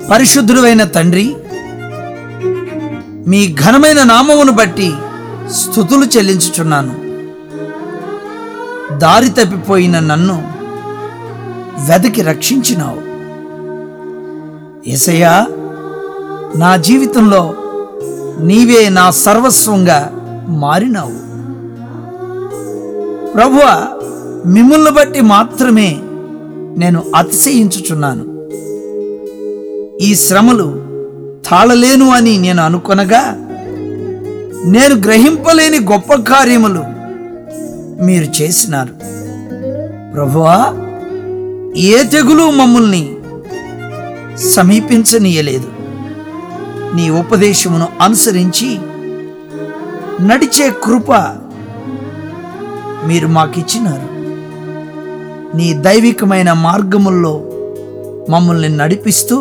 పరిశుద్ధుడైన తండ్రి మీ ఘనమైన నామమును బట్టి స్థుతులు చెల్లించుచున్నాను దారి తప్పిపోయిన నన్ను వెదకి రక్షించినావు ఎసయ్యా నా జీవితంలో నీవే నా సర్వస్వంగా మారినావు ప్రభువ మిమ్మల్ని బట్టి మాత్రమే నేను అతిశయించుచున్నాను ఈ శ్రమలు తాళలేను అని నేను అనుకొనగా నేను గ్రహింపలేని గొప్ప కార్యములు మీరు చేసినారు ప్రభువా ఏ తెగులు మమ్మల్ని సమీపించనీయలేదు నీ ఉపదేశమును అనుసరించి నడిచే కృప మీరు మాకిచ్చినారు నీ దైవికమైన మార్గముల్లో మమ్మల్ని నడిపిస్తూ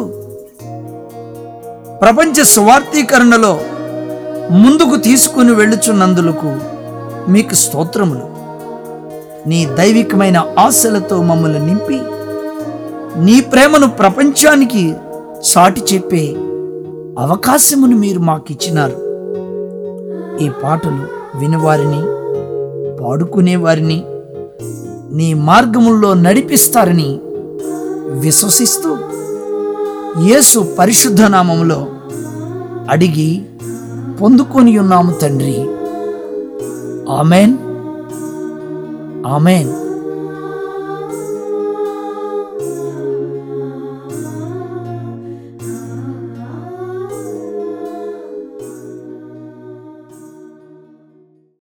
ప్రపంచ స్వార్థీకరణలో ముందుకు తీసుకుని వెళ్ళుచున్నందులకు మీకు స్తోత్రములు నీ దైవికమైన ఆశలతో మమ్మల్ని నింపి నీ ప్రేమను ప్రపంచానికి సాటి చెప్పే అవకాశమును మీరు మాకిచ్చినారు ఈ పాటలు వినివారిని పాడుకునేవారిని నీ మార్గముల్లో నడిపిస్తారని విశ్వసిస్తూ యేసు పరిశుద్ధ నామములో అడిగి పొందుకొని ఉన్నాము తండ్రి ఆమెన్ ఆమెన్